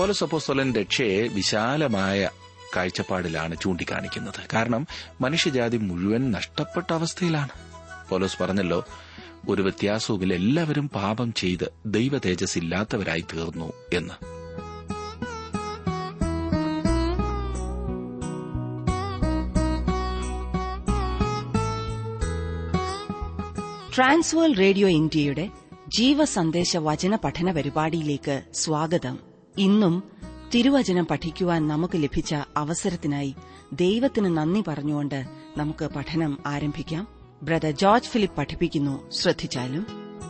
പൗലോസപ്പോസ്തലൻ രക്ഷയെ വിശാലമായ കാഴ്ചപ്പാടിലാണ് ചൂണ്ടിക്കാണിക്കുന്നത് കാരണം മനുഷ്യജാതി മുഴുവൻ നഷ്ടപ്പെട്ട അവസ്ഥയിലാണ് പൗലോസ് പറഞ്ഞല്ലോ ഒരു വ്യത്യാസവുമില്ല എല്ലാവരും പാപം ചെയ്ത് ദൈവ തേജസ് ഇല്ലാത്തവരായി തീർന്നു എന്ന് ട്രാൻസ്വേൾ റേഡിയോ ഇന്ത്യയുടെ ജീവസന്ദേശ വചന പഠന പരിപാടിയിലേക്ക് സ്വാഗതം ഇന്നും തിരുവചനം പഠിക്കുവാൻ നമുക്ക് ലഭിച്ച അവസരത്തിനായി ദൈവത്തിന് നന്ദി പറഞ്ഞുകൊണ്ട് നമുക്ക് പഠനം ആരംഭിക്കാം ബ്രദർ ജോർജ് ഫിലിപ്പ് പഠിപ്പിക്കുന്നു ശ്രദ്ധിച്ചാലും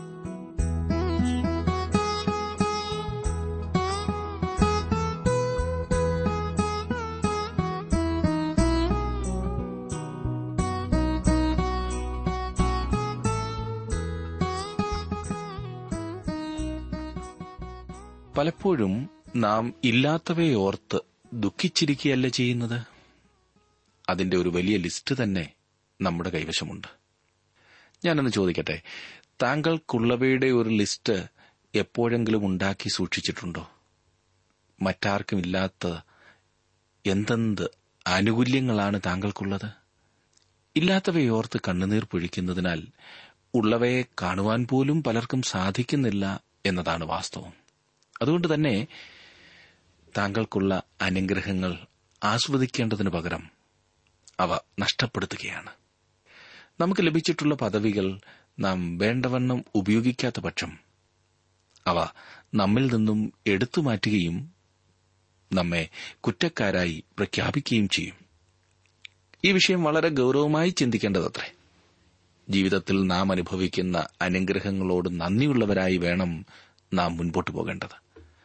പലപ്പോഴും നാം ഇല്ലാത്തവയെ ഓർത്ത് ദുഃഖിച്ചിരിക്കുകയല്ല ചെയ്യുന്നത് അതിന്റെ ഒരു വലിയ ലിസ്റ്റ് തന്നെ നമ്മുടെ കൈവശമുണ്ട് ഞാനൊന്ന് ചോദിക്കട്ടെ താങ്കൾക്കുള്ളവയുടെ ഒരു ലിസ്റ്റ് എപ്പോഴെങ്കിലും ഉണ്ടാക്കി സൂക്ഷിച്ചിട്ടുണ്ടോ മറ്റാർക്കും ഇല്ലാത്ത എന്തെന്ത് ആനുകൂല്യങ്ങളാണ് താങ്കൾക്കുള്ളത് ഇല്ലാത്തവയോർത്ത് കണ്ണുനീർ പൊഴിക്കുന്നതിനാൽ ഉള്ളവയെ കാണുവാൻ പോലും പലർക്കും സാധിക്കുന്നില്ല എന്നതാണ് വാസ്തവം അതുകൊണ്ട് തന്നെ താങ്കൾക്കുള്ള അനുഗ്രഹങ്ങൾ ആസ്വദിക്കേണ്ടതിനു പകരം അവ നഷ്ടപ്പെടുത്തുകയാണ് നമുക്ക് ലഭിച്ചിട്ടുള്ള പദവികൾ നാം വേണ്ടവണ്ണം ഉപയോഗിക്കാത്ത പക്ഷം അവ നമ്മിൽ നിന്നും എടുത്തുമാറ്റുകയും നമ്മെ കുറ്റക്കാരായി പ്രഖ്യാപിക്കുകയും ചെയ്യും ഈ വിഷയം വളരെ ഗൌരവമായി ചിന്തിക്കേണ്ടതത്രേ ജീവിതത്തിൽ നാം അനുഭവിക്കുന്ന അനുഗ്രഹങ്ങളോട് നന്ദിയുള്ളവരായി വേണം നാം മുൻപോട്ടു പോകേണ്ടത്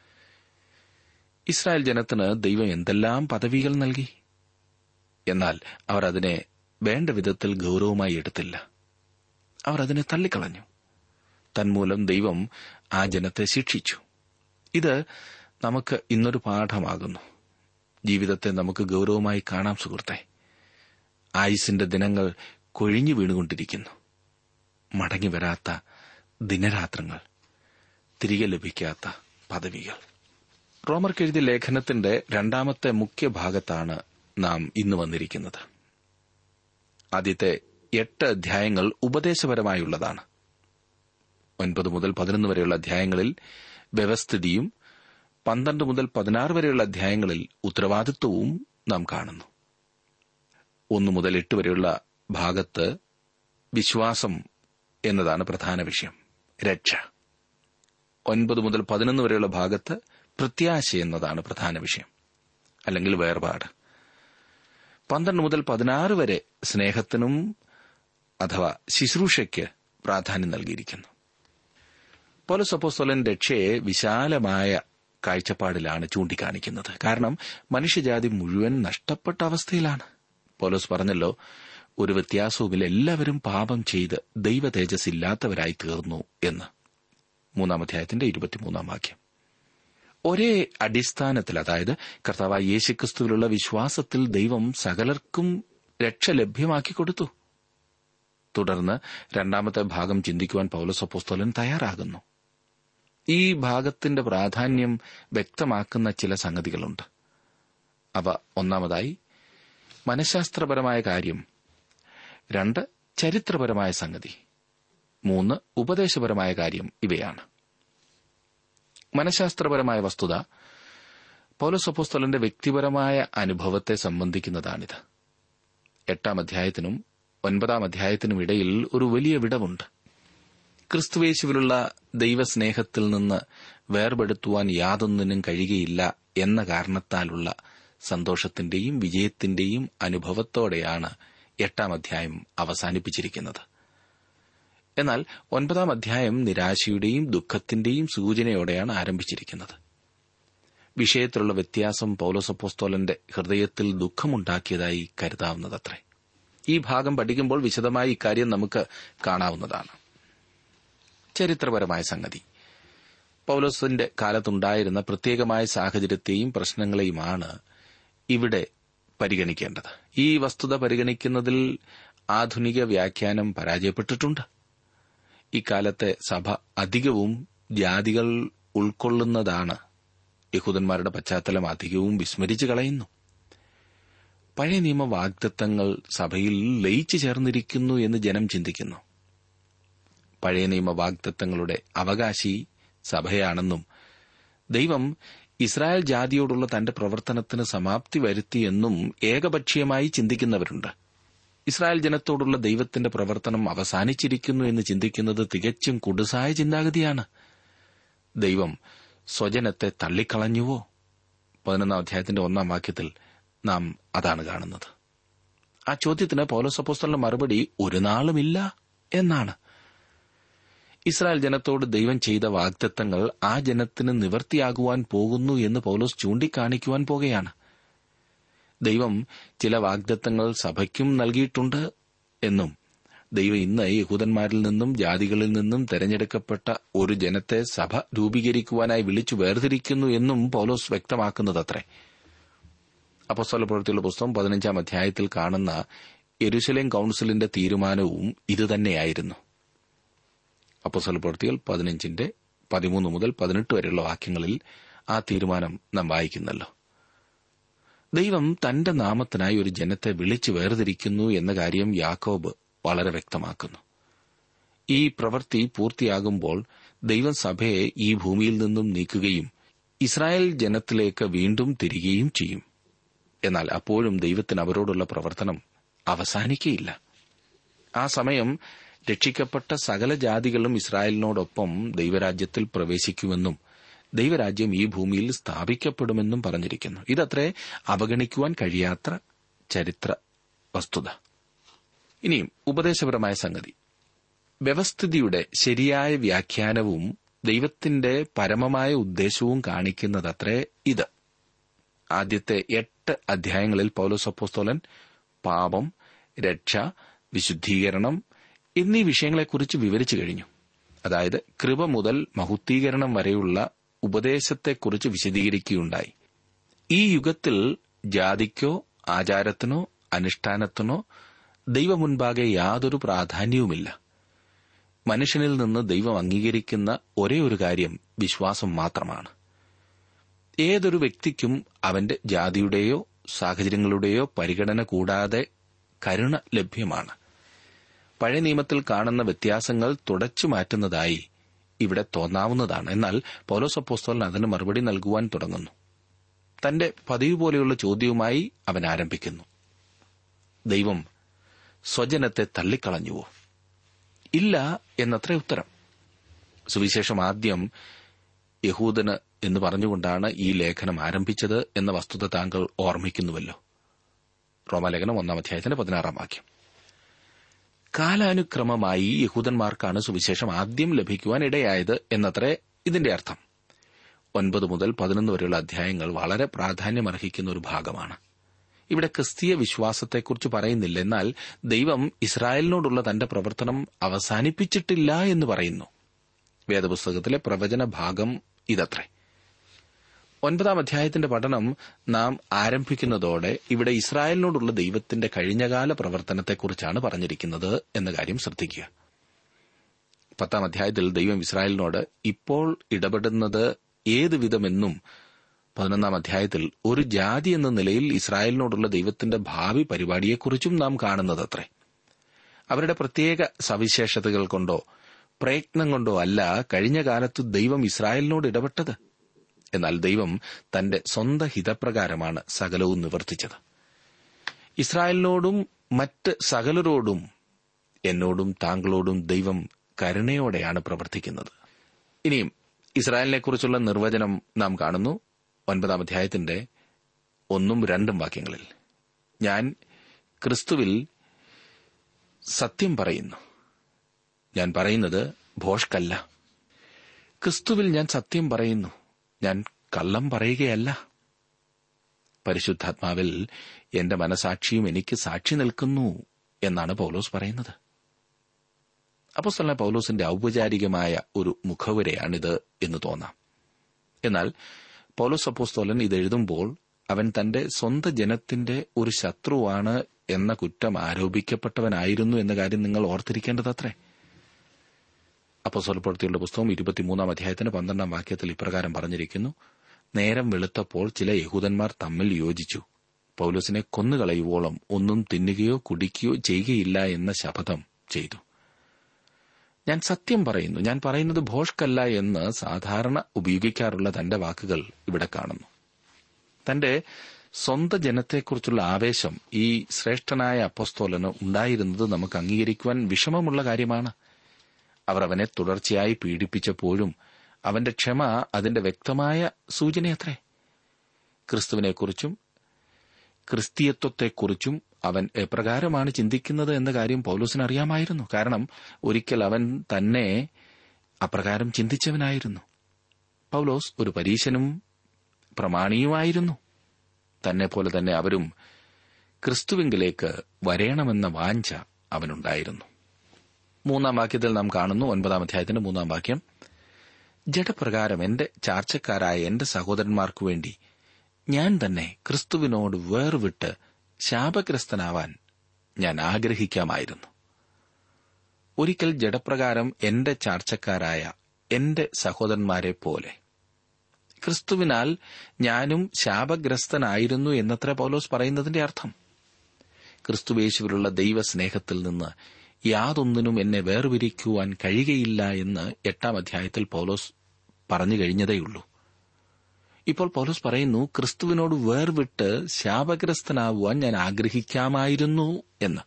ഇസ്രായേൽ ജനത്തിന് ദൈവം എന്തെല്ലാം പദവികൾ നൽകി എന്നാൽ അവർ അതിനെ വേണ്ട വിധത്തിൽ ഗൌരവമായി എടുത്തില്ല അവർ അതിനെ തള്ളിക്കളഞ്ഞു തന്മൂലം ദൈവം ആ ജനത്തെ ശിക്ഷിച്ചു ഇത് നമുക്ക് ഇന്നൊരു പാഠമാകുന്നു ജീവിതത്തെ നമുക്ക് ഗൌരവമായി കാണാം സുഹൃത്തെ ആയുസിന്റെ ദിനങ്ങൾ കൊഴിഞ്ഞു വീണുകൊണ്ടിരിക്കുന്നു മടങ്ങി വരാത്ത ദിനരാത്രങ്ങൾ തിരികെ ലഭിക്കാത്ത പദവികൾ റോമർക്കെഴുതിയ ലേഖനത്തിന്റെ രണ്ടാമത്തെ മുഖ്യഭാഗത്താണ് നാം ഇന്ന് വന്നിരിക്കുന്നത് ആദ്യത്തെ എട്ട് അധ്യായങ്ങൾ ഉപദേശപരമായുള്ളതാണ് ഒൻപത് മുതൽ പതിനൊന്ന് വരെയുള്ള അധ്യായങ്ങളിൽ വ്യവസ്ഥിതിയും പന്ത്രണ്ട് മുതൽ പതിനാറ് വരെയുള്ള അധ്യായങ്ങളിൽ ഉത്തരവാദിത്വവും നാം കാണുന്നു ഒന്നു മുതൽ എട്ട് വരെയുള്ള ഭാഗത്ത് വിശ്വാസം എന്നതാണ് പ്രധാന വിഷയം രക്ഷ ഒൻപത് മുതൽ പതിനൊന്ന് വരെയുള്ള ഭാഗത്ത് പ്രത്യാശ എന്നതാണ് പ്രധാന വിഷയം അല്ലെങ്കിൽ വേർപാട് പന്ത്രണ്ട് മുതൽ പതിനാറ് വരെ സ്നേഹത്തിനും അഥവാ ശുശ്രൂഷയ്ക്ക് പ്രാധാന്യം നൽകിയിരിക്കുന്നു പോലസപ്പോസ്തോലൻ രക്ഷയെ വിശാലമായ കാഴ്ചപ്പാടിലാണ് ചൂണ്ടിക്കാണിക്കുന്നത് കാരണം മനുഷ്യജാതി മുഴുവൻ നഷ്ടപ്പെട്ട അവസ്ഥയിലാണ് പോലോസ് പറഞ്ഞല്ലോ ഒരു വ്യത്യാസവുമില്ല എല്ലാവരും പാപം ചെയ്ത് ദൈവ തേജസ് ഇല്ലാത്തവരായി തീർന്നു എന്ന് മൂന്നാം അധ്യായത്തിന്റെ ഇരുപത്തിമൂന്നാം വാക്യം ഒരേ അടിസ്ഥാനത്തിൽ അതായത് കർത്താവായ യേശുക്രിസ്തുവിലുള്ള വിശ്വാസത്തിൽ ദൈവം സകലർക്കും രക്ഷ ലഭ്യമാക്കി കൊടുത്തു തുടർന്ന് രണ്ടാമത്തെ ഭാഗം ചിന്തിക്കുവാൻ പൌലസപ്പോസ്തോലൻ തയ്യാറാകുന്നു ഈ ഭാഗത്തിന്റെ പ്രാധാന്യം വ്യക്തമാക്കുന്ന ചില സംഗതികളുണ്ട് അവ ഒന്നാമതായി മനഃശാസ്ത്രപരമായ കാര്യം രണ്ട് ചരിത്രപരമായ സംഗതി മൂന്ന് ഉപദേശപരമായ കാര്യം ഇവയാണ് മനഃശാസ്ത്രപരമായ വസ്തുത പൗലസപ്പോസ്തലന്റെ വ്യക്തിപരമായ അനുഭവത്തെ സംബന്ധിക്കുന്നതാണിത് എട്ടാം അധ്യായത്തിനും ഒൻപതാം അധ്യായത്തിനും ഇടയിൽ ഒരു വലിയ വിടവുണ്ട് ക്രിസ്തുവേശുവിലുള്ള ദൈവസ്നേഹത്തിൽ നിന്ന് വേർപെടുത്തുവാൻ യാതൊന്നിനും കഴിയുകയില്ല എന്ന കാരണത്താലുള്ള സന്തോഷത്തിന്റെയും വിജയത്തിന്റെയും അനുഭവത്തോടെയാണ് എട്ടാം അധ്യായം അവസാനിപ്പിച്ചിരിക്കുന്നത് എന്നാൽ ഒൻപതാം അധ്യായം നിരാശയുടെയും ദുഃഖത്തിന്റെയും സൂചനയോടെയാണ് ആരംഭിച്ചിരിക്കുന്നത് വിഷയത്തിലുള്ള വ്യത്യാസം പൌലോസപ്പോസ്തോലന്റെ ഹൃദയത്തിൽ ദുഃഖമുണ്ടാക്കിയതായി കരുതാവുന്നതത്രേ ഈ ഭാഗം പഠിക്കുമ്പോൾ വിശദമായി ഇക്കാര്യം നമുക്ക് കാണാവുന്നതാണ് ചരിത്രപരമായ സംഗതി പൌലോസിന്റെ കാലത്തുണ്ടായിരുന്ന പ്രത്യേകമായ സാഹചര്യത്തെയും പ്രശ്നങ്ങളെയുമാണ് ഇവിടെ പരിഗണിക്കേണ്ടത് ഈ വസ്തുത പരിഗണിക്കുന്നതിൽ ആധുനിക വ്യാഖ്യാനം പരാജയപ്പെട്ടിട്ടുണ്ട് ഇക്കാലത്തെ സഭ അധികവും ജാതികൾ ഉൾക്കൊള്ളുന്നതാണ് യഹൂദന്മാരുടെ പശ്ചാത്തലം അധികവും വിസ്മരിച്ചു കളയുന്നു പഴയ നിയമ വാഗ്ദത്തങ്ങൾ സഭയിൽ ലയിച്ചു ചേർന്നിരിക്കുന്നു എന്ന് ജനം ചിന്തിക്കുന്നു പഴയ നിയമ വാഗ്ദത്തങ്ങളുടെ അവകാശി സഭയാണെന്നും ദൈവം ഇസ്രായേൽ ജാതിയോടുള്ള തന്റെ പ്രവർത്തനത്തിന് സമാപ്തി വരുത്തിയെന്നും ഏകപക്ഷീയമായി ചിന്തിക്കുന്നവരുണ്ട് ഇസ്രായേൽ ജനത്തോടുള്ള ദൈവത്തിന്റെ പ്രവർത്തനം അവസാനിച്ചിരിക്കുന്നു എന്ന് ചിന്തിക്കുന്നത് തികച്ചും കുടുസായ ചിന്താഗതിയാണ് ദൈവം സ്വജനത്തെ തള്ളിക്കളഞ്ഞുവോ പതിനൊന്നാം അധ്യായത്തിന്റെ ഒന്നാം വാക്യത്തിൽ നാം അതാണ് കാണുന്നത് ആ ചോദ്യത്തിന് പൗലോസപ്പോസ്തലിന്റെ മറുപടി ഒരു നാളുമില്ല എന്നാണ് ഇസ്രായേൽ ജനത്തോട് ദൈവം ചെയ്ത വാഗ്ദത്തങ്ങൾ ആ ജനത്തിന് നിവർത്തിയാകുവാൻ പോകുന്നു എന്ന് പൗലോസ് ചൂണ്ടിക്കാണിക്കുവാൻ പോകുകയാണ് ദൈവം ചില വാഗ്ദത്തങ്ങൾ സഭയ്ക്കും നൽകിയിട്ടുണ്ട് എന്നും ദൈവം ഇന്ന് യഹൂദന്മാരിൽ നിന്നും ജാതികളിൽ നിന്നും തെരഞ്ഞെടുക്കപ്പെട്ട ഒരു ജനത്തെ സഭ രൂപീകരിക്കുവാനായി വിളിച്ചു വേർതിരിക്കുന്നു എന്നും പൗലോസ് വ്യക്തമാക്കുന്നതത്രേ അപ്പസ്തല പ്രവൃത്തിയുള്ള പുസ്തകം പതിനഞ്ചാം അധ്യായത്തിൽ കാണുന്ന യെരുസലേം കൌൺസിലിന്റെ തീരുമാനവും ഇതുതന്നെയായിരുന്നു അപ്പസ്തല പ്രവൃത്തികൾ പതിനഞ്ചിന്റെ പതിമൂന്ന് മുതൽ പതിനെട്ട് വരെയുള്ള വാക്യങ്ങളിൽ ആ തീരുമാനം നാം വായിക്കുന്നല്ലോ ദൈവം തന്റെ നാമത്തിനായി ഒരു ജനത്തെ വിളിച്ചു വേർതിരിക്കുന്നു എന്ന കാര്യം യാക്കോബ് വളരെ വ്യക്തമാക്കുന്നു ഈ പ്രവൃത്തി പൂർത്തിയാകുമ്പോൾ ദൈവം സഭയെ ഈ ഭൂമിയിൽ നിന്നും നീക്കുകയും ഇസ്രായേൽ ജനത്തിലേക്ക് വീണ്ടും തിരികെയും ചെയ്യും എന്നാൽ അപ്പോഴും ദൈവത്തിന് അവരോടുള്ള പ്രവർത്തനം അവസാനിക്കയില്ല ആ സമയം രക്ഷിക്കപ്പെട്ട സകല ജാതികളും ഇസ്രായേലിനോടൊപ്പം ദൈവരാജ്യത്തിൽ പ്രവേശിക്കുമെന്നും ദൈവരാജ്യം ഈ ഭൂമിയിൽ സ്ഥാപിക്കപ്പെടുമെന്നും പറഞ്ഞിരിക്കുന്നു ഇതത്രേ അവഗണിക്കുവാൻ കഴിയാത്ത ചരിത്ര വസ്തുത ഇനിയും ഉപദേശപരമായ സംഗതി വ്യവസ്ഥിതിയുടെ ശരിയായ വ്യാഖ്യാനവും ദൈവത്തിന്റെ പരമമായ ഉദ്ദേശവും കാണിക്കുന്നതത്രേ ഇത് ആദ്യത്തെ എട്ട് അധ്യായങ്ങളിൽ പൗലോസപ്പോസ്തോലൻ പാപം രക്ഷ വിശുദ്ധീകരണം എന്നീ വിഷയങ്ങളെക്കുറിച്ച് വിവരിച്ചു കഴിഞ്ഞു അതായത് കൃപ മുതൽ മഹുദ്ധീകരണം വരെയുള്ള ഉപദേശത്തെക്കുറിച്ച് വിശദീകരിക്കുകയുണ്ടായി ഈ യുഗത്തിൽ ജാതിക്കോ ആചാരത്തിനോ അനുഷ്ഠാനത്തിനോ ദൈവമുൻപാകെ യാതൊരു പ്രാധാന്യവുമില്ല മനുഷ്യനിൽ നിന്ന് ദൈവം അംഗീകരിക്കുന്ന ഒരേ ഒരു കാര്യം വിശ്വാസം മാത്രമാണ് ഏതൊരു വ്യക്തിക്കും അവന്റെ ജാതിയുടെയോ സാഹചര്യങ്ങളുടെയോ പരിഗണന കൂടാതെ കരുണ ലഭ്യമാണ് പഴയ നിയമത്തിൽ കാണുന്ന വ്യത്യാസങ്ങൾ തുടച്ചു മാറ്റുന്നതായി ഇവിടെ തോന്നാവുന്നതാണ് എന്നാൽ പൗലോസപ്പോസ്തോലൻ അതിന് മറുപടി നൽകുവാൻ തുടങ്ങുന്നു തന്റെ പതിവ് പോലെയുള്ള ചോദ്യവുമായി അവൻ ആരംഭിക്കുന്നു ദൈവം സ്വജനത്തെ തള്ളിക്കളഞ്ഞുവോ ഇല്ല എന്നത്ര ഉത്തരം സുവിശേഷം ആദ്യം യഹൂദന് എന്ന് പറഞ്ഞുകൊണ്ടാണ് ഈ ലേഖനം ആരംഭിച്ചത് എന്ന വസ്തുത താങ്കൾ ഓർമ്മിക്കുന്നുവല്ലോ റോമാലേഖനം ഒന്നാം അധ്യായത്തിന്റെ പതിനാറാം വാക്യം കാലാനുക്രമമായി യഹൂദന്മാർക്കാണ് സുവിശേഷം ആദ്യം ലഭിക്കുവാൻ ഇടയായത് എന്നത്രേ ഇതിന്റെ അർത്ഥം ഒൻപത് മുതൽ പതിനൊന്ന് വരെയുള്ള അധ്യായങ്ങൾ വളരെ പ്രാധാന്യമർഹിക്കുന്ന ഒരു ഭാഗമാണ് ഇവിടെ ക്രിസ്തീയ വിശ്വാസത്തെക്കുറിച്ച് പറയുന്നില്ല എന്നാൽ ദൈവം ഇസ്രായേലിനോടുള്ള തന്റെ പ്രവർത്തനം അവസാനിപ്പിച്ചിട്ടില്ല എന്ന് പറയുന്നു വേദപുസ്തകത്തിലെ പ്രവചന ഭാഗം ഇതത്രേ ഒൻപതാം അധ്യായത്തിന്റെ പഠനം നാം ആരംഭിക്കുന്നതോടെ ഇവിടെ ഇസ്രായേലിനോടുള്ള ദൈവത്തിന്റെ കഴിഞ്ഞകാല പ്രവർത്തനത്തെക്കുറിച്ചാണ് പറഞ്ഞിരിക്കുന്നത് എന്ന കാര്യം ശ്രദ്ധിക്കുക പത്താം അധ്യായത്തിൽ ദൈവം ഇസ്രായേലിനോട് ഇപ്പോൾ ഇടപെടുന്നത് ഏത് വിധമെന്നും പതിനൊന്നാം അധ്യായത്തിൽ ഒരു ജാതി എന്ന നിലയിൽ ഇസ്രായേലിനോടുള്ള ദൈവത്തിന്റെ ഭാവി പരിപാടിയെക്കുറിച്ചും നാം കാണുന്നതത്രേ അവരുടെ പ്രത്യേക സവിശേഷതകൾ കൊണ്ടോ പ്രയത്നം കൊണ്ടോ അല്ല കഴിഞ്ഞ കാലത്ത് ദൈവം ഇസ്രായേലിനോട് ഇടപെട്ടത് എന്നാൽ ദൈവം തന്റെ സ്വന്തം ഹിതപ്രകാരമാണ് സകലവും നിവർത്തിച്ചത് ഇസ്രായേലിനോടും മറ്റ് സകലരോടും എന്നോടും താങ്കളോടും ദൈവം കരുണയോടെയാണ് പ്രവർത്തിക്കുന്നത് ഇനിയും ഇസ്രായേലിനെക്കുറിച്ചുള്ള നിർവചനം നാം കാണുന്നു ഒൻപതാം അധ്യായത്തിന്റെ ഒന്നും രണ്ടും വാക്യങ്ങളിൽ ഞാൻ ക്രിസ്തുവിൽ സത്യം പറയുന്നു ഞാൻ പറയുന്നത് ഭോഷ്കല്ല ക്രിസ്തുവിൽ ഞാൻ സത്യം പറയുന്നു ഞാൻ കള്ളം പറയുകയല്ല പരിശുദ്ധാത്മാവിൽ എന്റെ മനസാക്ഷിയും എനിക്ക് സാക്ഷി നിൽക്കുന്നു എന്നാണ് പൗലോസ് പറയുന്നത് അപ്പോസ്തലന പൗലോസിന്റെ ഔപചാരികമായ ഒരു മുഖവുരയാണിത് എന്ന് തോന്നാം എന്നാൽ പൗലോസ് അപ്പോസ്തോലൻ ഇത് എഴുതുമ്പോൾ അവൻ തന്റെ സ്വന്തം ജനത്തിന്റെ ഒരു ശത്രുവാണ് എന്ന കുറ്റം ആരോപിക്കപ്പെട്ടവനായിരുന്നു എന്ന കാര്യം നിങ്ങൾ ഓർത്തിരിക്കേണ്ടതത്രേ അപ്പോസ്തല പ്രവൃത്തിയുടെ പുസ്തകം ഇരുപത്തിമൂന്നാം അധ്യായത്തിന് പന്ത്രണ്ടാം വാക്യത്തിൽ ഇപ്രകാരം പറഞ്ഞിരിക്കുന്നു നേരം വെളുത്തപ്പോൾ ചില യഹൂദന്മാർ തമ്മിൽ യോജിച്ചു പൌലോസിനെ കൊന്നുകളയുവോളം ഒന്നും തിന്നുകയോ കുടിക്കുകയോ ചെയ്യുകയില്ല എന്ന ശപഥം ചെയ്തു ഞാൻ സത്യം പറയുന്നു ഞാൻ പറയുന്നത് ഭോഷ്കല്ല എന്ന് സാധാരണ ഉപയോഗിക്കാറുള്ള തന്റെ വാക്കുകൾ ഇവിടെ കാണുന്നു തന്റെ സ്വന്തം ജനത്തെക്കുറിച്ചുള്ള ആവേശം ഈ ശ്രേഷ്ഠനായ അപ്പസ്തോലന് ഉണ്ടായിരുന്നത് നമുക്ക് അംഗീകരിക്കുവാൻ വിഷമമുള്ള കാര്യമാണ് അവർ അവനെ തുടർച്ചയായി പീഡിപ്പിച്ചപ്പോഴും അവന്റെ ക്ഷമ അതിന്റെ വ്യക്തമായ സൂചനയത്രേ ക്രിസ്തുവിനെക്കുറിച്ചും ക്രിസ്തീയത്വത്തെക്കുറിച്ചും അവൻ എപ്രകാരമാണ് ചിന്തിക്കുന്നത് എന്ന കാര്യം പൌലോസിന് അറിയാമായിരുന്നു കാരണം ഒരിക്കൽ അവൻ തന്നെ അപ്രകാരം ചിന്തിച്ചവനായിരുന്നു പൌലോസ് ഒരു പരീശനും പ്രമാണിയുമായിരുന്നു തന്നെ പോലെ തന്നെ അവരും ക്രിസ്തുവിങ്കിലേക്ക് വരേണമെന്ന വാഞ്ച അവനുണ്ടായിരുന്നു മൂന്നാം വാക്യത്തിൽ നാം കാണുന്നു ഒൻപതാം അധ്യായത്തിന്റെ മൂന്നാം വാക്യം ജഡപ്രകാരം എന്റെ ചാർച്ചക്കാരായ എന്റെ സഹോദരന്മാർക്കു വേണ്ടി ഞാൻ തന്നെ ക്രിസ്തുവിനോട് വേർവിട്ട് ശാപഗ്രസ്തനാവാൻ ഞാൻ ആഗ്രഹിക്കാമായിരുന്നു ഒരിക്കൽ ജഡപ്രകാരം എന്റെ ചാർച്ചക്കാരായ എന്റെ സഹോദരന്മാരെ പോലെ ക്രിസ്തുവിനാൽ ഞാനും ശാപഗ്രസ്തനായിരുന്നു എന്നത്ര പൗലോസ് പറയുന്നതിന്റെ അർത്ഥം ക്രിസ്തുവേശുവിലുള്ള ദൈവസ്നേഹത്തിൽ നിന്ന് യാതൊന്നിനും എന്നെ വേർപിരിക്കുവാൻ കഴിയുകയില്ല എന്ന് എട്ടാം അധ്യായത്തിൽ പൗലോസ് പറഞ്ഞു കഴിഞ്ഞതേയുള്ളൂ ഇപ്പോൾ പൗലോസ് പറയുന്നു ക്രിസ്തുവിനോട് വേർവിട്ട് ശാപഗ്രസ്തനാവുവാൻ ഞാൻ ആഗ്രഹിക്കാമായിരുന്നു എന്ന്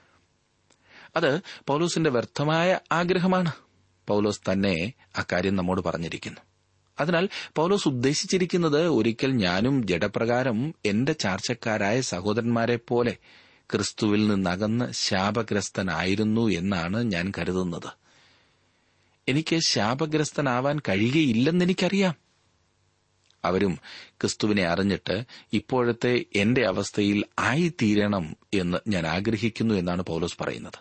അത് പൗലോസിന്റെ വ്യർത്ഥമായ ആഗ്രഹമാണ് പൗലോസ് തന്നെ അക്കാര്യം നമ്മോട് പറഞ്ഞിരിക്കുന്നു അതിനാൽ പൗലോസ് ഉദ്ദേശിച്ചിരിക്കുന്നത് ഒരിക്കൽ ഞാനും ജഡപ്രകാരം എന്റെ ചാർച്ചക്കാരായ സഹോദരന്മാരെ പോലെ ക്രിസ്തുവിൽ നിന്നകന്ന് ശാപഗ്രസ്തനായിരുന്നു എന്നാണ് ഞാൻ കരുതുന്നത് എനിക്ക് ശാപഗ്രസ്തനാവാൻ കഴിയുകയില്ലെന്നെനിക്കറിയാം അവരും ക്രിസ്തുവിനെ അറിഞ്ഞിട്ട് ഇപ്പോഴത്തെ എന്റെ അവസ്ഥയിൽ ആയിത്തീരണം എന്ന് ഞാൻ ആഗ്രഹിക്കുന്നു എന്നാണ് പൗലോസ് പറയുന്നത്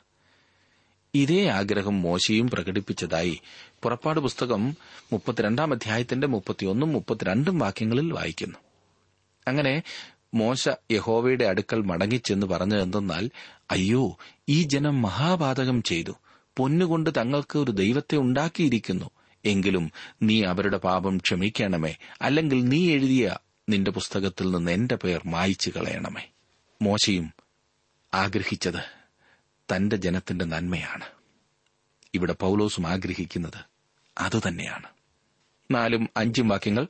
ഇതേ ആഗ്രഹം മോശയും പ്രകടിപ്പിച്ചതായി പുറപ്പാട് പുസ്തകം മുപ്പത്തിരണ്ടാം അധ്യായത്തിന്റെ മുപ്പത്തിയൊന്നും മുപ്പത്തിരണ്ടും വാക്യങ്ങളിൽ വായിക്കുന്നു അങ്ങനെ മോശ യഹോവയുടെ അടുക്കൽ മടങ്ങിച്ചെന്ന് പറഞ്ഞതെന്തെന്നാൽ അയ്യോ ഈ ജനം മഹാപാതകം ചെയ്തു പൊന്നുകൊണ്ട് തങ്ങൾക്ക് ഒരു ദൈവത്തെ ഉണ്ടാക്കിയിരിക്കുന്നു എങ്കിലും നീ അവരുടെ പാപം ക്ഷമിക്കണമേ അല്ലെങ്കിൽ നീ എഴുതിയ നിന്റെ പുസ്തകത്തിൽ നിന്ന് എന്റെ പേർ മായിച്ചു കളയണമേ മോശയും ആഗ്രഹിച്ചത് തന്റെ ജനത്തിന്റെ നന്മയാണ് ഇവിടെ പൌലോസും ആഗ്രഹിക്കുന്നത് അതുതന്നെയാണ് നാലും അഞ്ചും വാക്യങ്ങൾ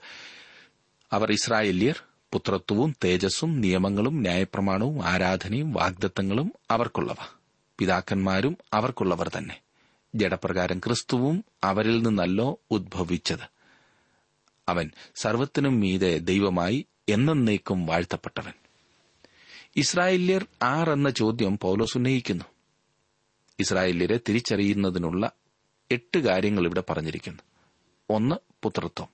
അവർ ഇസ്രായേല്യർ പുത്രത്വവും തേജസ്സും നിയമങ്ങളും ന്യായപ്രമാണവും ആരാധനയും വാഗ്ദത്തങ്ങളും അവർക്കുള്ളവ പിതാക്കന്മാരും അവർക്കുള്ളവർ തന്നെ ജഡപ്രകാരം ക്രിസ്തുവും അവരിൽ നിന്നല്ലോ ഉദ്ഭവിച്ചത് അവൻ സർവത്തിനും മീതെ ദൈവമായി എന്നേക്കും വാഴ്ത്തപ്പെട്ടവൻ ഇസ്രായേല്യർ ആർ എന്ന ചോദ്യം പൗലോസ് ഉന്നയിക്കുന്നു ഇസ്രായേല്യരെ തിരിച്ചറിയുന്നതിനുള്ള എട്ട് കാര്യങ്ങൾ ഇവിടെ പറഞ്ഞിരിക്കുന്നു ഒന്ന് പുത്രത്വം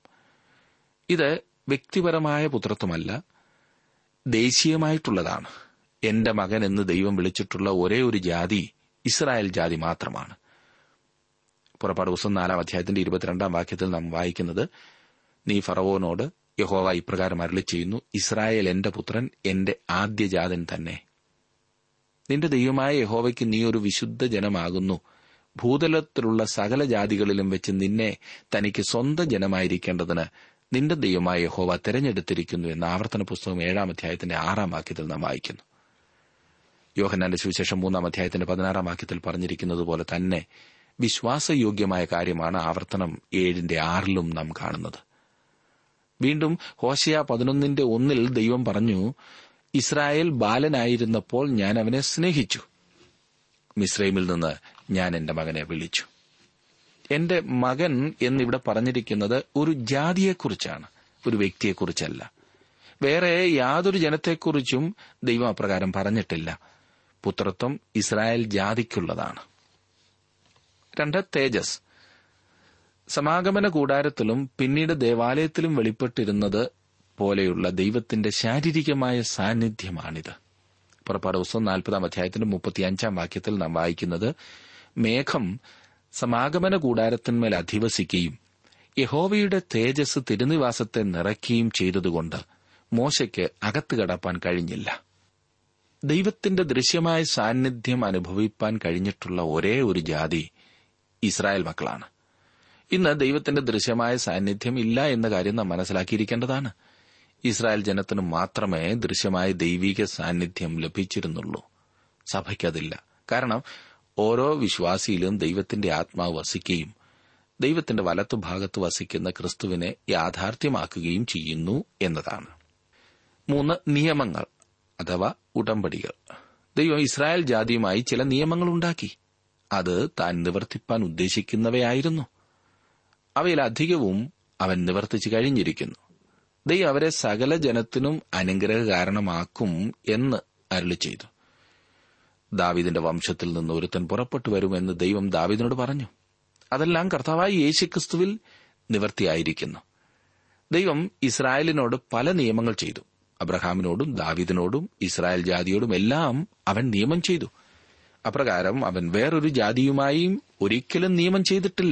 ഇത് വ്യക്തിപരമായ പുത്രത്വമല്ല ദേശീയമായിട്ടുള്ളതാണ് എന്റെ മകൻ എന്ന് ദൈവം വിളിച്ചിട്ടുള്ള ഒരേ ഒരു ജാതി ഇസ്രായേൽ ജാതി മാത്രമാണ് പുറപ്പാട് പുസ്തകം നാലാം അധ്യായത്തിന്റെ ഇരുപത്തിരണ്ടാം വാക്യത്തിൽ നാം വായിക്കുന്നത് നീ ഫറവോനോട് യഹോവ ഇപ്രകാരം അരളി ചെയ്യുന്നു ഇസ്രായേൽ എന്റെ പുത്രൻ എന്റെ ആദ്യജാതൻ തന്നെ നിന്റെ ദൈവമായ യഹോവയ്ക്ക് നീ ഒരു വിശുദ്ധ ജനമാകുന്നു ഭൂതലത്തിലുള്ള സകല ജാതികളിലും വെച്ച് നിന്നെ തനിക്ക് സ്വന്തം ജനമായിരിക്കേണ്ടതിന് നിന്റെ ദൈവമായ യഹോവ തെരഞ്ഞെടുത്തിരിക്കുന്നു എന്ന ആവർത്തന പുസ്തകം ഏഴാം അധ്യായത്തിന്റെ ആറാം വാക്യത്തിൽ നാം വായിക്കുന്നു യോഹന്നാന്റെ സുവിശേഷം മൂന്നാം അധ്യായത്തിന്റെ പതിനാറാം വാക്യത്തിൽ പറഞ്ഞിരിക്കുന്നത് പോലെ തന്നെ വിശ്വാസയോഗ്യമായ കാര്യമാണ് ആവർത്തനം ഏഴിന്റെ ആറിലും നാം കാണുന്നത് വീണ്ടും ഹോശയ പതിനൊന്നിന്റെ ഒന്നിൽ ദൈവം പറഞ്ഞു ഇസ്രായേൽ ബാലനായിരുന്നപ്പോൾ ഞാൻ അവനെ സ്നേഹിച്ചു മിസ്രൈമിൽ നിന്ന് ഞാൻ എന്റെ മകനെ വിളിച്ചു എന്റെ മകൻ എന്നിവിടെ പറഞ്ഞിരിക്കുന്നത് ഒരു ജാതിയെക്കുറിച്ചാണ് ഒരു വ്യക്തിയെക്കുറിച്ചല്ല വേറെ യാതൊരു ജനത്തെക്കുറിച്ചും ദൈവം അപ്രകാരം പറഞ്ഞിട്ടില്ല പുത്രത്വം ഇസ്രായേൽ ജാതിക്കുള്ളതാണ് രണ്ട് തേജസ് സമാഗമന കൂടാരത്തിലും പിന്നീട് ദേവാലയത്തിലും വെളിപ്പെട്ടിരുന്നത് പോലെയുള്ള ദൈവത്തിന്റെ ശാരീരികമായ സാന്നിധ്യമാണിത് പുറപ്പാട് ദിവസം നാൽപ്പതാം അധ്യായത്തിന്റെ മുപ്പത്തിയഞ്ചാം വാക്യത്തിൽ നാം വായിക്കുന്നത് മേഘം സമാഗമന കൂടാരത്തിന്മേൽ അധിവസിക്കുകയും യഹോവയുടെ തേജസ് തിരുനിവാസത്തെ നിറയ്ക്കുകയും ചെയ്തതുകൊണ്ട് മോശയ്ക്ക് അകത്ത് കടപ്പാൻ കഴിഞ്ഞില്ല ദൈവത്തിന്റെ ദൃശ്യമായ സാന്നിധ്യം അനുഭവിപ്പാൻ കഴിഞ്ഞിട്ടുള്ള ഒരേ ഒരു ജാതി ഇസ്രായേൽ മക്കളാണ് ഇന്ന് ദൈവത്തിന്റെ ദൃശ്യമായ സാന്നിധ്യം ഇല്ല എന്ന കാര്യം നാം മനസ്സിലാക്കിയിരിക്കേണ്ടതാണ് ഇസ്രായേൽ ജനത്തിന് മാത്രമേ ദൃശ്യമായ ദൈവിക സാന്നിധ്യം ലഭിച്ചിരുന്നുള്ളൂ സഭയ്ക്കതില്ല കാരണം ഓരോ വിശ്വാസിയിലും ദൈവത്തിന്റെ ആത്മാവ് വസിക്കുകയും ദൈവത്തിന്റെ വലത്തുഭാഗത്ത് വസിക്കുന്ന ക്രിസ്തുവിനെ യാഥാർത്ഥ്യമാക്കുകയും ചെയ്യുന്നു എന്നതാണ് മൂന്ന് നിയമങ്ങൾ അഥവാ ഉടമ്പടികൾ ദൈവം ഇസ്രായേൽ ജാതിയുമായി ചില നിയമങ്ങൾ ഉണ്ടാക്കി അത് താൻ നിവർത്തിപ്പാൻ ഉദ്ദേശിക്കുന്നവയായിരുന്നു അവയിൽ അധികവും അവൻ നിവർത്തിച്ചു കഴിഞ്ഞിരിക്കുന്നു ദൈവം അവരെ സകല ജനത്തിനും അനുഗ്രഹ കാരണമാക്കും എന്ന് അരുളി ചെയ്തു ദാവിദിന്റെ വംശത്തിൽ നിന്ന് ഒരുത്തൻ പുറപ്പെട്ടു വരുമെന്ന് ദൈവം ദാവിദിനോട് പറഞ്ഞു അതെല്ലാം കർത്താവായി യേശുക്രിസ്തുവിൽ നിവർത്തിയായിരിക്കുന്നു ദൈവം ഇസ്രായേലിനോട് പല നിയമങ്ങൾ ചെയ്തു അബ്രഹാമിനോടും ദാവിദിനോടും ഇസ്രായേൽ ജാതിയോടും എല്ലാം അവൻ നിയമം ചെയ്തു അപ്രകാരം അവൻ വേറൊരു ജാതിയുമായും ഒരിക്കലും നിയമം ചെയ്തിട്ടില്ല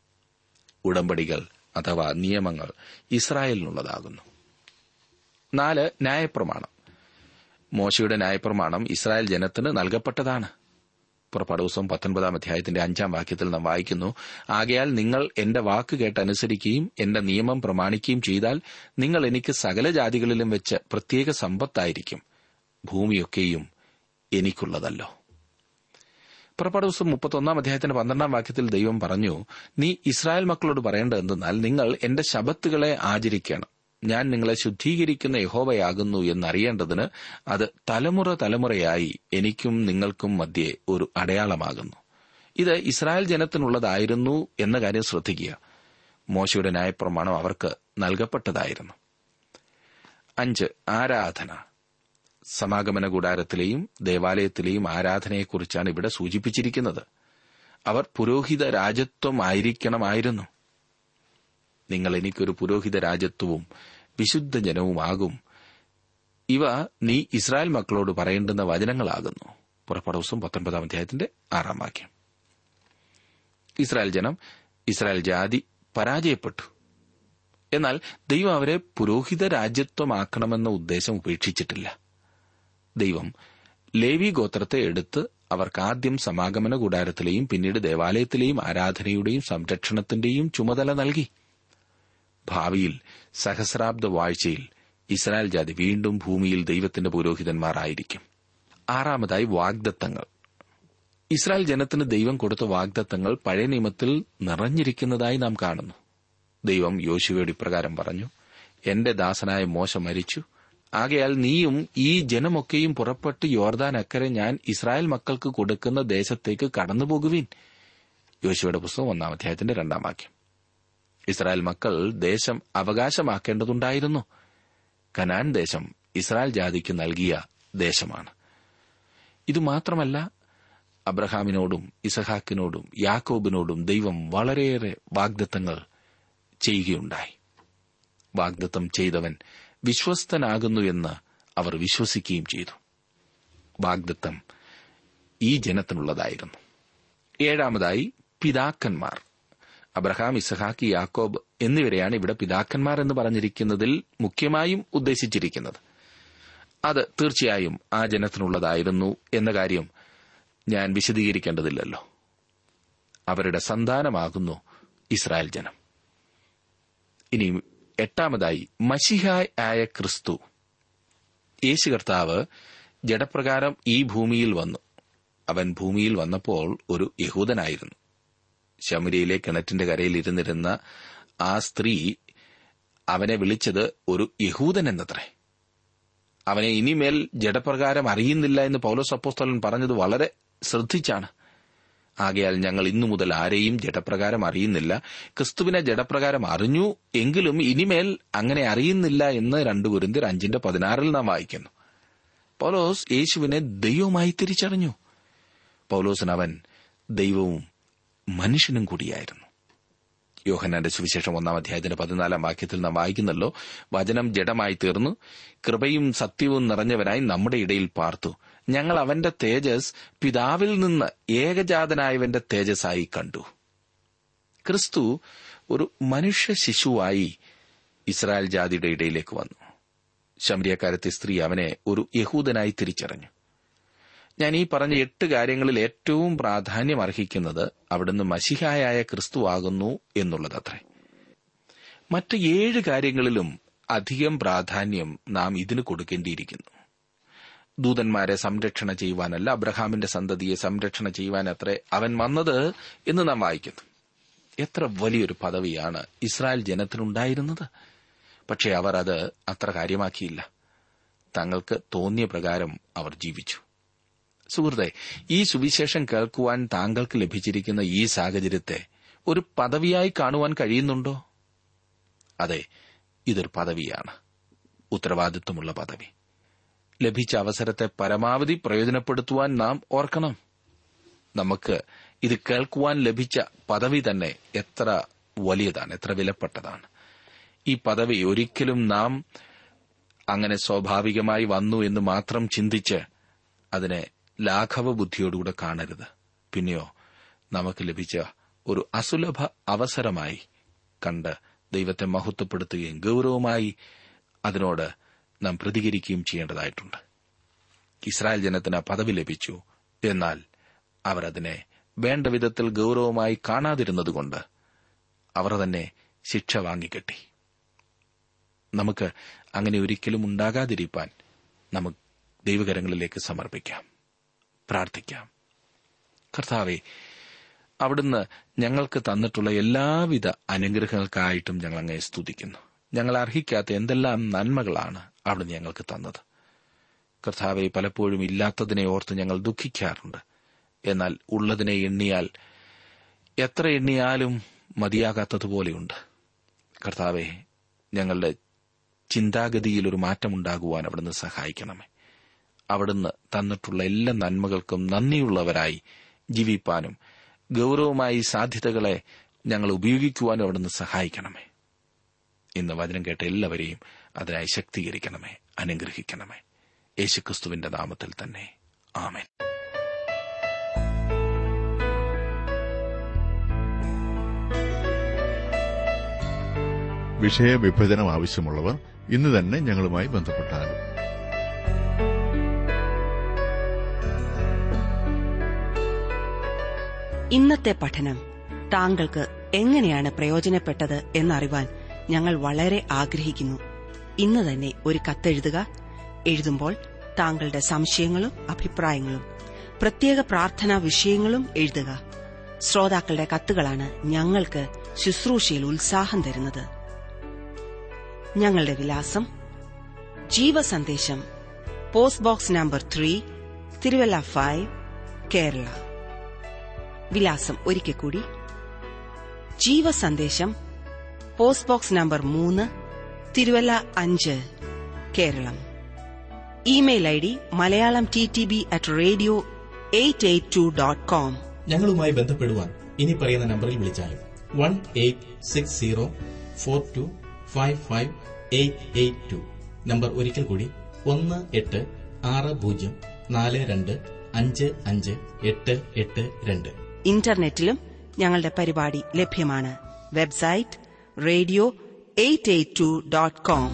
ഉടമ്പടികൾ അഥവാ നിയമങ്ങൾ ഇസ്രായേലിനുള്ളതാകുന്നു നാല് ന്യായപ്രമാണം മോശയുടെ ന്യായപ്രമാണം ഇസ്രായേൽ ജനത്തിന് നൽകപ്പെട്ടതാണ് പുറപ്പാട് ദിവസം പത്തൊൻപതാം അധ്യായത്തിന്റെ അഞ്ചാം വാക്യത്തിൽ നാം വായിക്കുന്നു ആകയാൽ നിങ്ങൾ എന്റെ വാക്ക് കേട്ടനുസരിക്കുകയും എന്റെ നിയമം പ്രമാണിക്കുകയും ചെയ്താൽ നിങ്ങൾ എനിക്ക് സകല ജാതികളിലും വെച്ച് പ്രത്യേക സമ്പത്തായിരിക്കും ഭൂമിയൊക്കെയും എനിക്കുള്ളതല്ലോ പുറപ്പാട് ദിവസം മുപ്പത്തൊന്നാം അധ്യായത്തിന്റെ പന്ത്രണ്ടാം വാക്യത്തിൽ ദൈവം പറഞ്ഞു നീ ഇസ്രായേൽ മക്കളോട് പറയേണ്ടത് എന്തെന്നാൽ നിങ്ങൾ എന്റെ ശബത്തുകളെ ആചരിക്കണം ഞാൻ നിങ്ങളെ ശുദ്ധീകരിക്കുന്ന യഹോവയാകുന്നു എന്നറിയേണ്ടതിന് അത് തലമുറ തലമുറയായി എനിക്കും നിങ്ങൾക്കും മധ്യേ ഒരു അടയാളമാകുന്നു ഇത് ഇസ്രായേൽ ജനത്തിനുള്ളതായിരുന്നു എന്ന കാര്യം ശ്രദ്ധിക്കുക മോശയുടെ ന്യായപ്രമാണം അവർക്ക് നൽകപ്പെട്ടതായിരുന്നു അഞ്ച് ആരാധന സമാഗമന കൂടാരത്തിലെയും ദേവാലയത്തിലെയും ആരാധനയെക്കുറിച്ചാണ് ഇവിടെ സൂചിപ്പിച്ചിരിക്കുന്നത് അവർ പുരോഹിത രാജത്വമായിരിക്കണമായിരുന്നു നിങ്ങൾ എനിക്കൊരു പുരോഹിത രാജ്യത്വവും വിശുദ്ധ ജനവുമാകും ഇവ നീ ഇസ്രായേൽ മക്കളോട് പറയേണ്ടുന്ന വചനങ്ങളാകുന്നു പുറപ്പാട് ദിവസം പത്തൊൻപതാം അധ്യായത്തിന്റെ ആറാം വാക്യം ഇസ്രായേൽ ജനം ഇസ്രായേൽ ജാതി പരാജയപ്പെട്ടു എന്നാൽ ദൈവം അവരെ പുരോഹിത രാജ്യത്വമാക്കണമെന്ന ഉദ്ദേശം ഉപേക്ഷിച്ചിട്ടില്ല ദൈവം ലേവി ഗോത്രത്തെ എടുത്ത് അവർക്ക് ആദ്യം സമാഗമന കൂടാരത്തിലെയും പിന്നീട് ദേവാലയത്തിലെയും ആരാധനയുടെയും സംരക്ഷണത്തിന്റെയും ചുമതല നൽകി ഭാവിയിൽ സഹസ്രാബ്ദ വാഴ്ചയിൽ ഇസ്രായേൽ ജാതി വീണ്ടും ഭൂമിയിൽ ദൈവത്തിന്റെ പുരോഹിതന്മാരായിരിക്കും ആറാമതായി വാഗ്ദത്തങ്ങൾ ഇസ്രായേൽ ജനത്തിന് ദൈവം കൊടുത്ത വാഗ്ദത്തങ്ങൾ പഴയ നിയമത്തിൽ നിറഞ്ഞിരിക്കുന്നതായി നാം കാണുന്നു ദൈവം യോശുവയോട് ഇപ്രകാരം പറഞ്ഞു എന്റെ ദാസനായ മോശ മരിച്ചു ആകയാൽ നീയും ഈ ജനമൊക്കെയും പുറപ്പെട്ട് യോർദാൻ അക്കരെ ഞാൻ ഇസ്രായേൽ മക്കൾക്ക് കൊടുക്കുന്ന ദേശത്തേക്ക് കടന്നുപോകുവിൻ യോശുവയുടെ പുസ്തകം ഒന്നാം അധ്യായത്തിന്റെ രണ്ടാം വാക്യം ഇസ്രായേൽ മക്കൾ ദേശം അവകാശമാക്കേണ്ടതുണ്ടായിരുന്നു കനാൻ ദേശം ഇസ്രായേൽ ജാതിക്ക് നൽകിയ ദേശമാണ് ഇതുമാത്രമല്ല അബ്രഹാമിനോടും ഇസഹാക്കിനോടും യാക്കോബിനോടും ദൈവം വളരെയേറെ വാഗ്ദത്തങ്ങൾ ചെയ്യുകയുണ്ടായി വാഗ്ദത്തം ചെയ്തവൻ വിശ്വസ്തനാകുന്നു എന്ന് അവർ വിശ്വസിക്കുകയും ചെയ്തു വാഗ്ദത്തം ഈ ജനത്തിനുള്ളതായിരുന്നു ഏഴാമതായി പിതാക്കന്മാർ അബ്രഹാം ഇസഹാക്ക് യാക്കോബ് എന്നിവരെയാണ് ഇവിടെ പിതാക്കന്മാർ എന്ന് പറഞ്ഞിരിക്കുന്നതിൽ മുഖ്യമായും ഉദ്ദേശിച്ചിരിക്കുന്നത് അത് തീർച്ചയായും ആ ജനത്തിനുള്ളതായിരുന്നു എന്ന കാര്യം ഞാൻ വിശദീകരിക്കേണ്ടതില്ലല്ലോ അവരുടെ സന്താനമാകുന്നു ഇസ്രായേൽ ജനം ഇനി എട്ടാമതായി മഷിഹായ് ആയ ക്രിസ്തു യേശു കർത്താവ് ജഡപ്രകാരം ഈ ഭൂമിയിൽ വന്നു അവൻ ഭൂമിയിൽ വന്നപ്പോൾ ഒരു യഹൂദനായിരുന്നു ശമരിയിലെ കിണറ്റിന്റെ കരയിൽ ഇരുന്നിരുന്ന ആ സ്ത്രീ അവനെ വിളിച്ചത് ഒരു യഹൂദൻ എന്നത്രേ അവനെ ഇനിമേൽ ജഡപ്രകാരം അറിയുന്നില്ല എന്ന് പൗലോസ് അപ്പോസ്തലൻ പറഞ്ഞത് വളരെ ശ്രദ്ധിച്ചാണ് ആകയാൽ ഞങ്ങൾ ഇന്നു മുതൽ ആരെയും ജഡപ്രകാരം അറിയുന്നില്ല ക്രിസ്തുവിനെ ജഡപ്രകാരം അറിഞ്ഞു എങ്കിലും ഇനിമേൽ അങ്ങനെ അറിയുന്നില്ല എന്ന് രണ്ടു കുരിന്തിർ അഞ്ചിന്റെ പതിനാറിൽ നാം വായിക്കുന്നു പൗലോസ് യേശുവിനെ ദൈവമായി തിരിച്ചറിഞ്ഞു പൗലോസിന് അവൻ ദൈവവും മനുഷ്യനും കൂടിയായിരുന്നു യോഹന്നാന്റെ സുവിശേഷം ഒന്നാം അധ്യായത്തിന്റെ പതിനാലാം വാക്യത്തിൽ നാം വായിക്കുന്നല്ലോ വചനം ജഡമായി തീർന്നു കൃപയും സത്യവും നിറഞ്ഞവനായി നമ്മുടെ ഇടയിൽ പാർത്തു ഞങ്ങൾ അവന്റെ തേജസ് പിതാവിൽ നിന്ന് ഏകജാതനായവന്റെ തേജസ്സായി കണ്ടു ക്രിസ്തു ഒരു മനുഷ്യ ശിശുവായി ഇസ്രായേൽ ജാതിയുടെ ഇടയിലേക്ക് വന്നു ശമരിയക്കാരത്തെ സ്ത്രീ അവനെ ഒരു യഹൂദനായി തിരിച്ചറിഞ്ഞു ഞാൻ ഈ പറഞ്ഞ എട്ട് കാര്യങ്ങളിൽ ഏറ്റവും പ്രാധാന്യം അർഹിക്കുന്നത് അവിടുന്ന് മഷിഹായായ ക്രിസ്തുവാകുന്നു എന്നുള്ളതത്രേ മറ്റ് ഏഴ് കാര്യങ്ങളിലും അധികം പ്രാധാന്യം നാം ഇതിന് കൊടുക്കേണ്ടിയിരിക്കുന്നു ദൂതന്മാരെ സംരക്ഷണ ചെയ്യുവാനല്ല അബ്രഹാമിന്റെ സന്തതിയെ സംരക്ഷണ ചെയ്യുവാനത്രേ അവൻ വന്നത് എന്ന് നാം വായിക്കുന്നു എത്ര വലിയൊരു പദവിയാണ് ഇസ്രായേൽ ജനത്തിനുണ്ടായിരുന്നത് പക്ഷേ അവർ അത് അത്ര കാര്യമാക്കിയില്ല തങ്ങൾക്ക് തോന്നിയ പ്രകാരം അവർ ജീവിച്ചു സുഹൃത്തെ ഈ സുവിശേഷം കേൾക്കുവാൻ താങ്കൾക്ക് ലഭിച്ചിരിക്കുന്ന ഈ സാഹചര്യത്തെ ഒരു പദവിയായി കാണുവാൻ കഴിയുന്നുണ്ടോ അതെ ഇതൊരു പദവിയാണ് ഉത്തരവാദിത്വമുള്ള പദവി ലഭിച്ച അവസരത്തെ പരമാവധി പ്രയോജനപ്പെടുത്തുവാൻ നാം ഓർക്കണം നമുക്ക് ഇത് കേൾക്കുവാൻ ലഭിച്ച പദവി തന്നെ എത്ര വലിയതാണ് എത്ര വിലപ്പെട്ടതാണ് ഈ പദവി ഒരിക്കലും നാം അങ്ങനെ സ്വാഭാവികമായി വന്നു എന്ന് മാത്രം ചിന്തിച്ച് അതിനെ ലാഘവ ബുദ്ധിയോടുകൂടെ കാണരുത് പിന്നെയോ നമുക്ക് ലഭിച്ച ഒരു അസുലഭ അവസരമായി കണ്ട് ദൈവത്തെ മഹത്വപ്പെടുത്തുകയും ഗൌരവമായി അതിനോട് നാം പ്രതികരിക്കുകയും ചെയ്യേണ്ടതായിട്ടുണ്ട് ഇസ്രായേൽ ജനത്തിന് ആ പദവി ലഭിച്ചു എന്നാൽ അവർ അതിനെ വേണ്ട വിധത്തിൽ ഗൌരവമായി കാണാതിരുന്നതുകൊണ്ട് അവർ തന്നെ ശിക്ഷ വാങ്ങിക്കെട്ടി നമുക്ക് അങ്ങനെ ഒരിക്കലും ഉണ്ടാകാതിരിക്കാൻ നമുക്ക് ദൈവകരങ്ങളിലേക്ക് സമർപ്പിക്കാം പ്രാർത്ഥിക്കാം കർത്താവെ അവിടുന്ന് ഞങ്ങൾക്ക് തന്നിട്ടുള്ള എല്ലാവിധ അനുഗ്രഹങ്ങൾക്കായിട്ടും ഞങ്ങൾ അങ്ങേ സ്തുതിക്കുന്നു ഞങ്ങൾ അർഹിക്കാത്ത എന്തെല്ലാം നന്മകളാണ് അവിടുന്ന് ഞങ്ങൾക്ക് തന്നത് കർത്താവെ പലപ്പോഴും ഇല്ലാത്തതിനെ ഓർത്ത് ഞങ്ങൾ ദുഃഖിക്കാറുണ്ട് എന്നാൽ ഉള്ളതിനെ എണ്ണിയാൽ എത്ര എണ്ണിയാലും മതിയാകാത്തതുപോലെയുണ്ട് കർത്താവെ ഞങ്ങളുടെ ചിന്താഗതിയിൽ ഒരു മാറ്റമുണ്ടാകുവാൻ അവിടുന്ന് സഹായിക്കണമേ അവിടുന്ന് തന്നിട്ടുള്ള എല്ലാ നന്മകൾക്കും നന്ദിയുള്ളവരായി ജീവിപ്പാനും ഗൌരവമായി സാധ്യതകളെ ഞങ്ങൾ ഉപയോഗിക്കുവാനും അവിടുന്ന് സഹായിക്കണമേ ഇന്ന് വചനം കേട്ട എല്ലാവരെയും അതിനായി ശക്തീകരിക്കണമേ അനുഗ്രഹിക്കണമേ യേശുക്രിസ്തുവിന്റെ നാമത്തിൽ തന്നെ ആമേൻ വിഷയവിഭജനം ആവശ്യമുള്ളവർ ഇന്ന് തന്നെ ഞങ്ങളുമായി ബന്ധപ്പെട്ടാലും ഇന്നത്തെ പഠനം താങ്കൾക്ക് എങ്ങനെയാണ് പ്രയോജനപ്പെട്ടത് എന്നറിവാൻ ഞങ്ങൾ വളരെ ആഗ്രഹിക്കുന്നു ഇന്ന് തന്നെ ഒരു കത്തെഴുതുക എഴുതുമ്പോൾ താങ്കളുടെ സംശയങ്ങളും അഭിപ്രായങ്ങളും പ്രത്യേക പ്രാർത്ഥനാ വിഷയങ്ങളും എഴുതുക ശ്രോതാക്കളുടെ കത്തുകളാണ് ഞങ്ങൾക്ക് ശുശ്രൂഷയിൽ ഉത്സാഹം തരുന്നത് ഞങ്ങളുടെ വിലാസം ജീവസന്ദേശം post box number three Thiruvalla five Kerala വിലാസം ഒരിക്കൽ കൂടി ജീവസന്ദേശം പോസ്റ്റ് ബോക്സ് നമ്പർ മൂന്ന് തിരുവല്ല അഞ്ച് Keralam email I D Malayalam T T B at radio eight eight two dot com ഞങ്ങളുമായി ബന്ധപ്പെടുവാൻ ഇനി പറയുന്ന നമ്പറിൽ വിളിച്ചാലും one eight six zero four two five five eight eight two number ഒരിക്കൽ കൂടി ഒന്ന് എട്ട് ആറ് പൂജ്യം നാല് രണ്ട് അഞ്ച് അഞ്ച് എട്ട് എട്ട് രണ്ട് ഇന്റർനെറ്റിലും ഞങ്ങളുടെ പരിപാടി ലഭ്യമാണ് website radio eight eight two dot com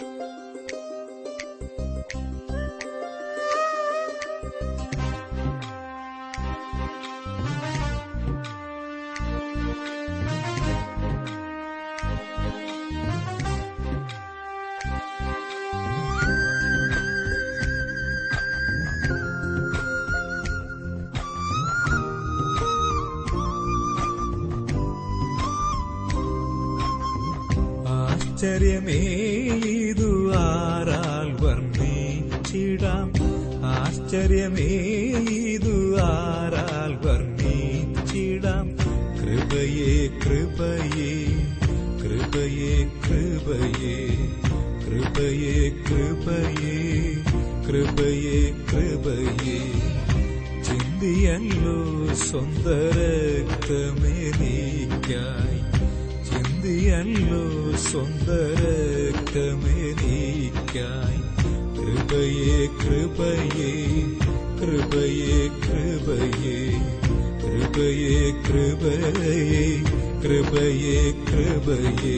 ആശ്ചര്യമേ ഇതു ആരാൽ വർണ്ണിച്ചിടാം ആശ്ചര്യമേ ഇതു ആരാൽ വർണ്ണിച്ചിടാം കൃപയേ കൃപയേ കൃപയേ കൃപയേ കൃപയേ കൃപയേ കൃപയേ കൃപയേ ചിന്തിയല്ലോ സ്വന്ത രക്തമേ നീക്കായി ചിന്തിയല്ലോ സ്വന്ത രക്തമേ നീക്കായി കൃപയേ കൃപയേ കൃപയേ കൃപയേ കൃപയേ കൃപയേ കൃപയേ കൃപയേ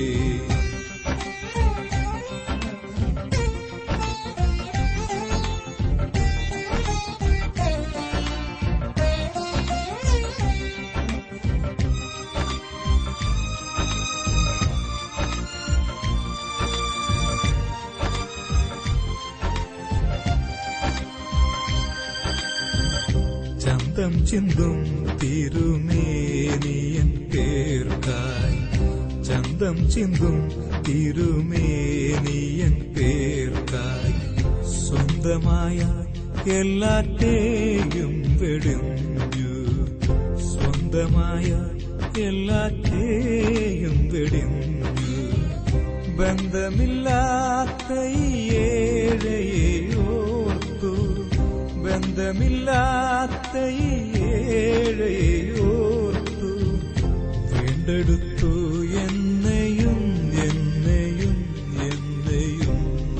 ചിന്തും തിരുമേനിയൻ പേർക്കായി ചന്തം ചിന്തും തിരുമേനിയൻ പേർക്കായി സ്വന്തമായ എല്ലാറ്റേയും വെടിഞ്ഞു സ്വന്തമായ എല്ലാറ്റേയും വെടിഞ്ഞു ബന്ധമില്ലാത്ത ഈ ഏഴയെ ഓർത്തു ബന്ധമില്ലാത്ത ഈ ഏഴയെ ഓർത്തു വീണ്ടെടുത്തു എന്നെയും എന്നെയും എന്നെയും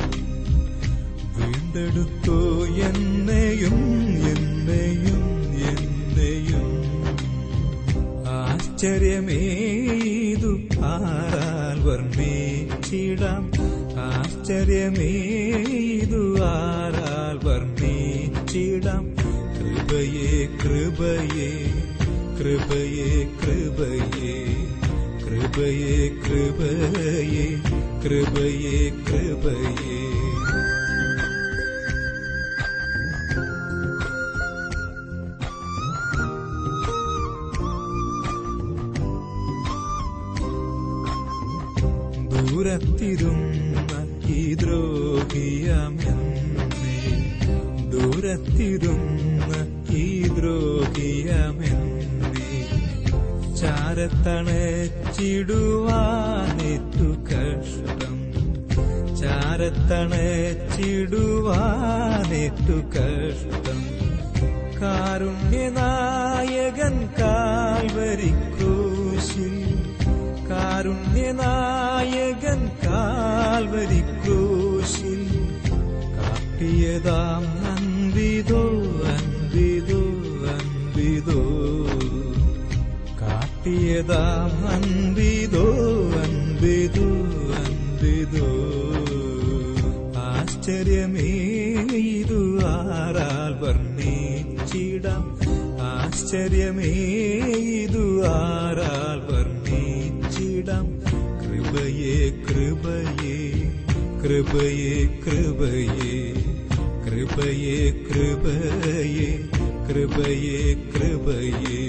വീണ്ടെടുത്തു എന്നെയും എന്നെയും എന്നെയും ആശ്ചര്യമേതു ആരാൽ വർണ്ണിച്ചിടാം ആശ്ചര്യമേതു ആരാൽ വർണ്ണിച്ചിടാം കൃപയെ കൃപയെ കൃപയെ കൃപയെ കൃപയെ കൃപയെ കൃപയെ കൃപയെ ദൂരത്തിരുന്ന ഈ ദ്രോഹിയമെന്നേ ദൂരത്തിരുന്ന ഈ ദ്രോഹിയമെന്നേ ചാരത്തണച്ചിടുവാനേറ്റു കഷ്ടം ചാരത്തണച്ചിടുവാനേറ്റു കഷ്ടം കാരുണ്യനായകൻ കാൽവരിക്രൂശിൽ കാരുണ്യനായകൻ കാൽവരിക്രൂശിൽ കാട്ടിയതാം അൻപിതോ അൻപിതോ അൻപിതോ കാട്ടിയതാം അൻപിതോ അൻപിതോ അൻപിതോ ആശ്ചര്യമേ ഇതു ആരാൽ വർണ്ണിച്ചിടാം ആശ്ചര്യമേ ഇതു ആരാൽ വർണ്ണിച്ചിടാം കൃപയെ കൃപയെ കൃപയെ കൃപയെ കൃപയെ കൃപയെ കൃപയെ കൃപയെ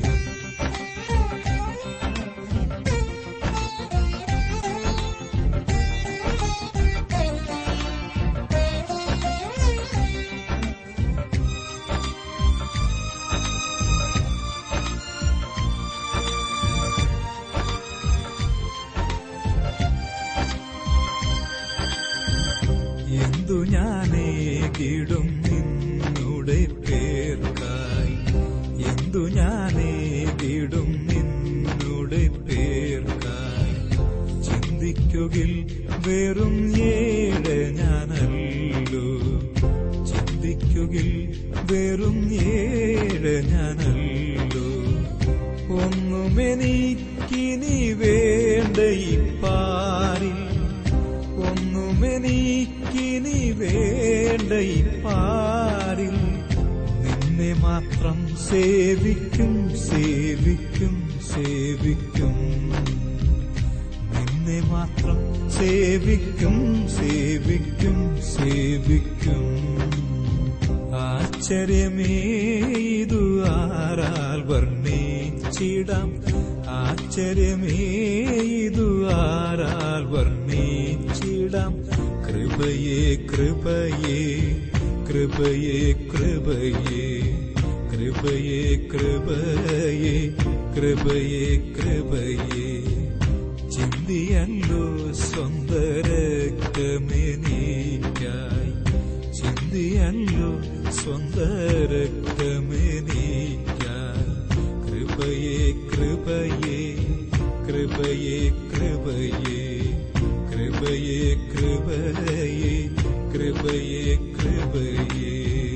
എന്തു ഞാനേകിടും നിന്നുടെ പേർക്കായി എന്തു ഞാനേകിടും നിന്നുടെ പേർക്കായി ചിന്തിക്കുകിൽ വെറും ഏഴ് ഞാനല്ലോ ചിന്തിക്കുകിൽ വെറും ഏഴ് ഞാനല്ലോ ഒന്നുമെനിക്കിനി വേണ്ട ഈ പാരിൽ ഒന്നുമെനിക്കിനി വേണ്ട ഈ പാരിൽ നിന്നെ മാത്രം സേവിക്കും സേവിക്കും സേവിക്കും നിന്നെ മാത്രം സേവിക്കും സേവിക്കും സേവിക്കും ആശ്ചര്യമേ ഇതു ആരാൽ വർണ്ണിച്ചിടാം ആശ്ചര്യമേ ഇതു ആരാൽ വർണ്ണിച്ചിടാം കൃപയെ കൃപയെ കൃപയെ കൃപയെ കൃപയെ കൃപയെ കൃപയെ കൃപയെ ചിന്തിയല്ലോ സ്വന്ത രക്തമെനിക്കായി ചിന്തിയല്ലോ സ്വന്ത രക്തമെനിക്കായി കൃപയെ കൃപയെ കൃപയെ കൃപയെ കൃപയെ കൃപയെ കൃപയെ കൃപയെ